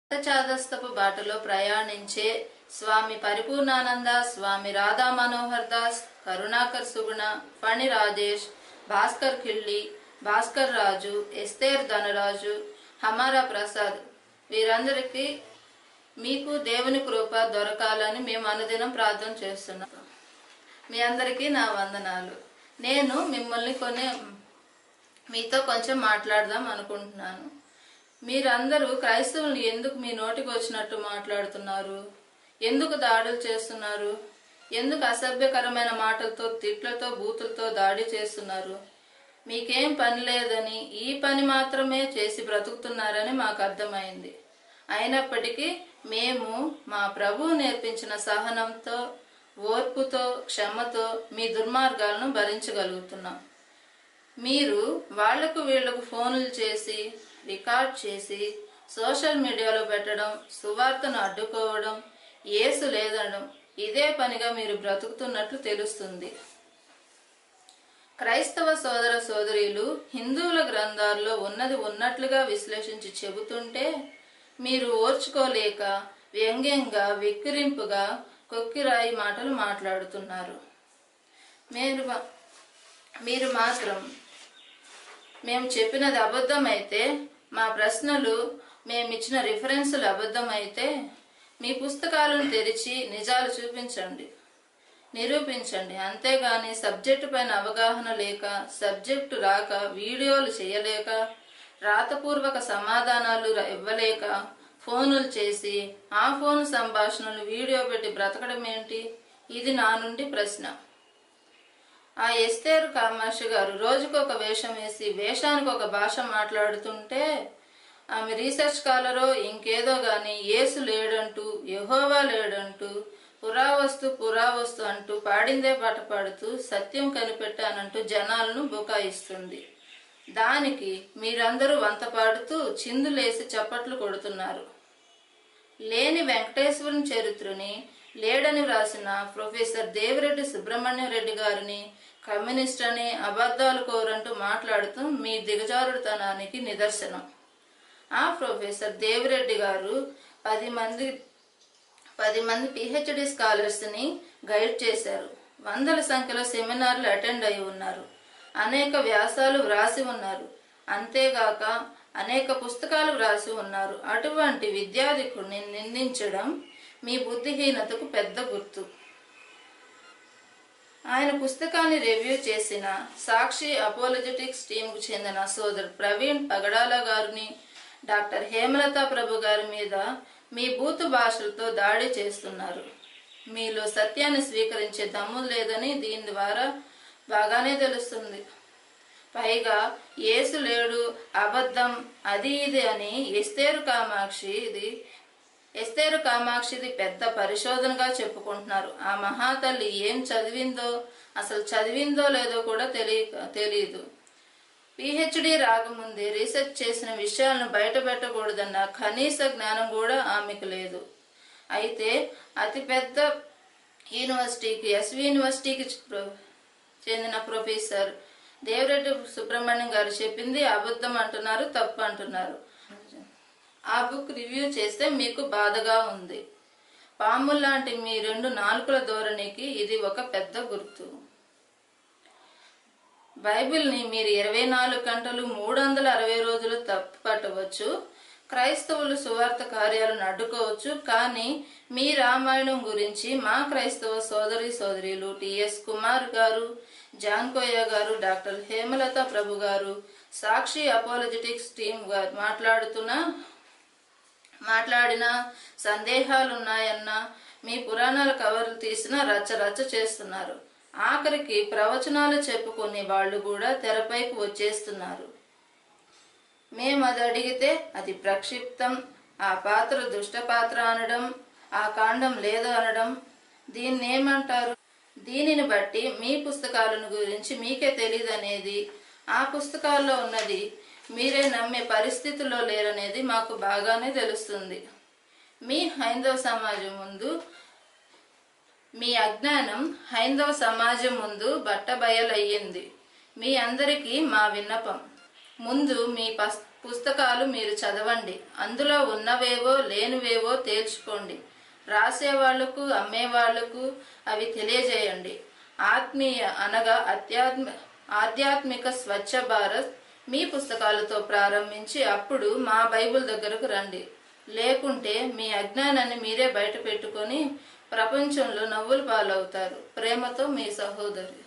చాదస్తపు బాటలో ప్రయాణించే స్వామి పరిపూర్ణానంద స్వామి రాధా మనోహర్ దాస్ కరుణాకర్ సుగుణ ఫణి రాజేష్ భాస్కర్ కిళ్ళి భాస్కర్ రాజు ఎస్తేర్ ధనరాజు హమారా ప్రసాద్ వీరందరికీ మీకు దేవుని కృప దొరకాలని మేము అనుదినం ప్రార్థన చేస్తున్నాం మీ అందరికీ నా వందనాలు నేను మిమ్మల్ని కొన్ని మీతో కొంచెం మాట్లాడదాం అనుకుంటున్నాను మీరందరూ క్రైస్తవులు ఎందుకు మీ నోటికి వచ్చినట్టు మాట్లాడుతున్నారు ఎందుకు దాడులు చేస్తున్నారు ఎందుకు అసభ్యకరమైన మాటలతో తిట్లతో బూతులతో దాడి చేస్తున్నారు మీకేం పని లేదని ఈ పని మాత్రమే చేసి బ్రతుకుతున్నారని మాకు అర్థమైంది అయినప్పటికీ మేము మా ప్రభువు నేర్పించిన సహనంతో ఓర్పుతో క్షమతో మీ దుర్మార్గాలను భరించగలుగుతున్నాం మీరు వాళ్లకు వీళ్లకు ఫోన్లు చేసి రికార్డ్ చేసి సోషల్ మీడియాలో పెట్టడం సువార్తను అడ్డుకోవడం ఏసు లేదనడం ఇదే పనిగా మీరు బ్రతుకుతున్నట్లు తెలుస్తుంది క్రైస్తవ సోదర సోదరీలు హిందువుల గ్రంథాల్లో ఉన్నది ఉన్నట్లుగా విశ్లేషించి చెబుతుంటే మీరు ఓర్చుకోలేక వ్యంగ్యంగా వెక్కిరింపుగా కొక్కిరాయి మాటలు మాట్లాడుతున్నారు మీరు మా- మీరు మాత్రం మేము చెప్పినది అబద్ధమైతే మా ప్రశ్నలు మేమిచ్చిన రిఫరెన్సులు అబద్ధమైతే మీ పుస్తకాలను తెరిచి నిజాలు చూపించండి నిరూపించండి అంతేగాని సబ్జెక్టు పైన అవగాహన లేక సబ్జెక్టు రాక వీడియోలు చేయలేక రాతపూర్వక సమాధానాలు ర- ఇవ్వలేక ఫోనులు చేసి ఆ ఫోన్ సంభాషణలు వీడియో పెట్టి బ్రతకడం ఏంటి ఇది నా నుండి ప్రశ్న ఆ ఎస్తేరు కామాక్షి గారు రోజుకు ఒక వేషం వేసి వేషానికి ఒక భాష మాట్లాడుతుంటే ఆమె రీసెర్చ్ స్కాలరో ఇంకేదో గాని యేసు లేడంటూ యెహోవా లేడంటూ పురావస్తు పురావస్తు అంటూ పాడిందే పాట పాడుతూ సత్యం కనిపెట్టానంటూ జనాలను బుకాయిస్తుంది దానికి మీరందరూ వంత పాడుతూ చిందులేసి చప్పట్లు కొడుతున్నారు లేని వెంకటేశ్వరం చరిత్రని లేడని వ్రాసిన ప్రొఫెసర్ దేవిరెడ్డి సుబ్రహ్మణ్యం రెడ్డి గారిని కమ్యూనిస్ట్ అని అబద్ధాలు కోరంటూ మాట్లాడుతూ మీ దిగజారుడుతనానికి నిదర్శనం ఆ ప్రొఫెసర్ దేవిరెడ్డి గారు పది మంది పది మంది పిహెచ్డి స్కాలర్స్ ని గైడ్ చేశారు వందల సంఖ్యలో సెమినార్లు అటెండ్ అయి ఉన్నారు అనేక వ్యాసాలు వ్రాసి ఉన్నారు అంతేగాక అనేక పుస్తకాలు వ్రాసి ఉన్నారు అటువంటి విద్యాధికుడిని నిందించడం మీ బుద్ధిహీనతకు పెద్ద గుర్తు ఆయన పుస్తకాన్ని రివ్యూ చేసిన సాక్షి అపోలజెటిక్స్ టీంకు చెందిన సోదరు ప్రవీణ్ పగడాల గారిని డాక్టర్ హేమలత ప్రభు గారి మీద మీ బూతు భాషలతో దాడి చేస్తున్నారు మీలో సత్యాన్ని స్వీకరించే దమ్ము లేదని దీని ద్వారా బాగానే తెలుస్తుంది పైగా యేసు లేడు అబద్ధం అది ఇది అని ఎస్తేరు కామాక్షి ఇది ఎస్తేరు కామాక్షిది పెద్ద పరిశోధనగా చెప్పుకుంటున్నారు ఆ మహాతల్లి ఏం చదివిందో అసలు చదివిందో లేదో కూడా తెలియ తెలియదు పిహెచ్డి రాకముందే రీసెర్చ్ చేసిన విషయాలను బయట పెట్టకూడదన్న కనీస జ్ఞానం కూడా ఆమెకు లేదు అయితే అతిపెద్ద యూనివర్సిటీకి ఎస్వి యూనివర్సిటీకి ప్ర- చెందిన ప్రొఫెసర్ దేవరెడ్డి సుబ్రహ్మణ్యం గారు చెప్పింది అబద్ధం అంటున్నారు తప్పు అంటున్నారు ఆ బుక్ రివ్యూ చేస్తే మీకు బాధగా ఉంది పాముల్లాంటి మీ రెండు నాలుకల ధోరణికి ఇది ఒక పెద్ద గుర్తు బైబిల్ని మీరు ఇరవై నాలుగు గంటలు మూడు వందల అరవై రోజులు తప్పు పట్టవచ్చు క్రైస్తవులు సువార్త కార్యాలను అడ్డుకోవచ్చు కానీ మీ రామాయణం గురించి మా క్రైస్తవ సోదరి సోదరీలు టిఎస్ కుమార్ గారు జాన్ కోయ గారు డాక్టర్ హేమలత ప్రభు గారు సాక్షి అపాలజెటిక్స్ టీం గారు మాట్లాడుతున్న మాట్లాడిన సందేహాలున్నాయన్నా మీ పురాణాల కవర్లు తీసిన రచ్చ రచ్చ చేస్తున్నారు ఆఖరికి ప్రవచనాలు చెప్పుకునే వాళ్ళు కూడా తెరపైకి వచ్చేస్తున్నారు మేము అది అడిగితే అది ప్రక్షిప్తం ఆ పాత్ర దుష్ట పాత్ర అనడం ఆ కాండం లేదు అనడం దీన్ని ఏమంటారు దీనిని బట్టి మీ పుస్తకాలను గురించి మీకే తెలియదనేది ఆ పుస్తకాల్లో ఉన్నది మీరే నమ్మే పరిస్థితిలో లేరనేది మాకు బాగానే తెలుస్తుంది మీ హైందవ సమాజం ముందు మీ అజ్ఞానం హైందవ సమాజం ముందు బట్టబయలయ్యింది మీ అందరికీ మా విన్నపం ముందు మీ పస్- పుస్తకాలు మీరు చదవండి అందులో ఉన్నవేవో లేనివేవో తేల్చుకోండి రాసేవాళ్లకు అమ్మేవాళ్లకు అవి తెలియజేయండి ఆత్మీయ అనగా అత్యాత్మ ఆధ్యాత్మిక స్వచ్ఛ భారత్ మీ పుస్తకాలతో ప్రారంభించి అప్పుడు మా బైబిల్ దగ్గరకు రండి లేకుంటే మీ అజ్ఞానాన్ని మీరే బయట పెట్టుకొని ప్రపంచంలో నవ్వులు పాలవుతారు ప్రేమతో మీ సహోదరి